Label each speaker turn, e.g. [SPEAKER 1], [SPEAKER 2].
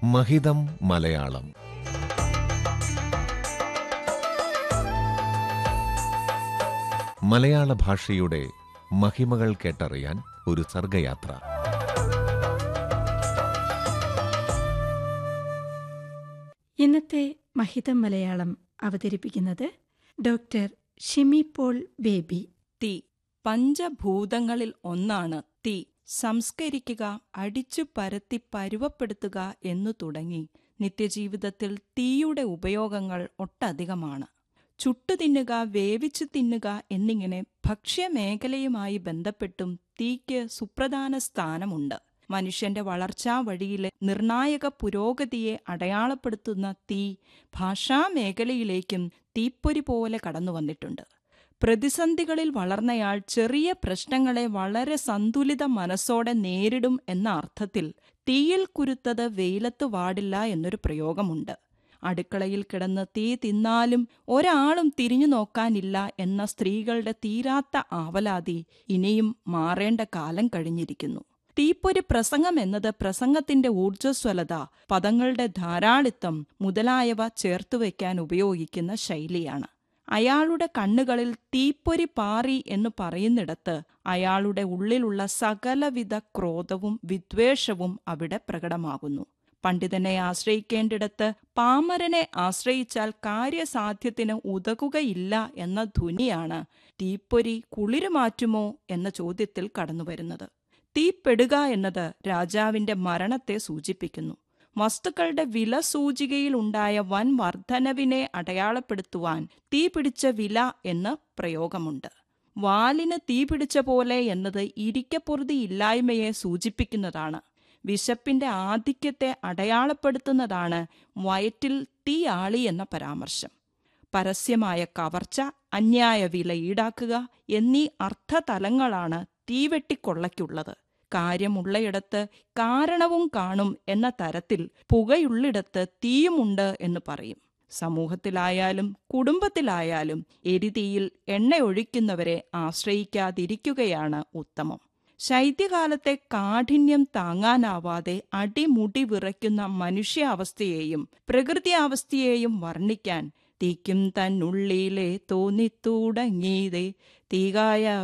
[SPEAKER 1] മഹിതം മലയാളം മലയാള ഭാഷയുടെ മഹിമകൾ കേട്ടറിയാൻ ഒരു സർഗയാത്ര
[SPEAKER 2] ഇന്നത്തെ മഹിതം മലയാളം അവതരിപ്പിക്കുന്നത് ഡോക്ടർ ഷിമി പോൾ ബേബി
[SPEAKER 3] തീ പഞ്ചഭൂതങ്ങളിൽ ഒന്നാണ് തീ സംസ്കരിക്കുക അടിച്ചു പരത്തി പരുവപ്പെടുത്തുക എന്നു തുടങ്ങി നിത്യജീവിതത്തിൽ തീയുടെ ഉപയോഗങ്ങൾ ഒട്ടധികമാണ് ചുട്ടു തിന്നുക വേവിച്ചു തിന്നുക എന്നിങ്ങനെ ഭക്ഷ്യമേഖലയുമായി ബന്ധപ്പെട്ടും തീക്ക് സുപ്രധാന സ്ഥാനമുണ്ട് മനുഷ്യന്റെ വളർച്ചാ വഴിയിലെ നിർണായക പുരോഗതിയെ അടയാളപ്പെടുത്തുന്ന തീ ഭാഷാമേഖലയിലേക്കും തീപ്പൊരി പോലെ കടന്നു വന്നിട്ടുണ്ട് പ്രതിസന്ധികളിൽ വളർന്നയാൾ ചെറിയ പ്രശ്നങ്ങളെ വളരെ സന്തുലിത മനസ്സോടെ നേരിടും എന്ന അർത്ഥത്തിൽ തീയിൽ കുരുത്തത് വെയിലത്ത് വാടില്ല എന്നൊരു പ്രയോഗമുണ്ട് അടുക്കളയിൽ കിടന്ന് തീ തിന്നാലും ഒരാളും തിരിഞ്ഞു നോക്കാനില്ല എന്ന സ്ത്രീകളുടെ തീരാത്ത ആവലാതി ഇനിയും മാറേണ്ട കാലം കഴിഞ്ഞിരിക്കുന്നു തീപ്പൊരി പ്രസംഗം എന്നത് പ്രസംഗത്തിന്റെ ഊർജ്ജസ്വലത പദങ്ങളുടെ ധാരാളിത്തം മുതലായവ ചേർത്തുവെക്കാൻ ഉപയോഗിക്കുന്ന ശൈലിയാണ് അയാളുടെ കണ്ണുകളിൽ തീപ്പൊരി പാറി എന്ന് പറയുന്നിടത്ത് അയാളുടെ ഉള്ളിലുള്ള സകലവിധ ക്രോധവും വിദ്വേഷവും അവിടെ പ്രകടമാകുന്നു പണ്ഡിതനെ ആശ്രയിക്കേണ്ടിടത്ത് പാമരനെ ആശ്രയിച്ചാൽ കാര്യസാധ്യത്തിന് ഉതകുകയില്ല എന്ന ധ്വനിയാണ് തീപ്പൊരി കുളിരു മാറ്റുമോ എന്ന ചോദ്യത്തിൽ കടന്നുവരുന്നത് തീപ്പെടുക എന്നത് രാജാവിന്റെ മരണത്തെ സൂചിപ്പിക്കുന്നു വസ്തുക്കളുടെ വില സൂചികയിൽ ഉണ്ടായ വൻ വർധനവിനെ അടയാളപ്പെടുത്തുവാൻ തീ പിടിച്ച വില എന്ന പ്രയോഗമുണ്ട് വാലിന് തീ പിടിച്ച പോലെ എന്നത് ഇരിക്കപ്പൊറുതി ഇല്ലായ്മയെ സൂചിപ്പിക്കുന്നതാണ് വിശപ്പിന്റെ ആധിക്യത്തെ അടയാളപ്പെടുത്തുന്നതാണ് വയറ്റിൽ തീ ആളി എന്ന പരാമർശം പരസ്യമായ കവർച്ച അന്യായ വില ഈടാക്കുക എന്നീ അർത്ഥതലങ്ങളാണ് തീവെട്ടിക്കൊള്ളയ്ക്കുള്ളത് കാര്യമുള്ളയിടത്ത് കാരണവും കാണും എന്ന തരത്തിൽ പുകയുള്ളിടത്ത് തീയുമുണ്ട് എന്ന് പറയും സമൂഹത്തിലായാലും കുടുംബത്തിലായാലും എരിതീയിൽ എണ്ണയൊഴിക്കുന്നവരെ ആശ്രയിക്കാതിരിക്കുകയാണ് ഉത്തമം ശൈത്യകാലത്തെ കാഠിന്യം താങ്ങാനാവാതെ അടിമുടി വിറയ്ക്കുന്ന മനുഷ്യാവസ്ഥയെയും പ്രകൃതിയാവസ്ഥയെയും വർണ്ണിക്കാൻ തീക്കും തന്നുള്ളിലെ തോന്നിത്തുടങ്ങീതേ തീകായ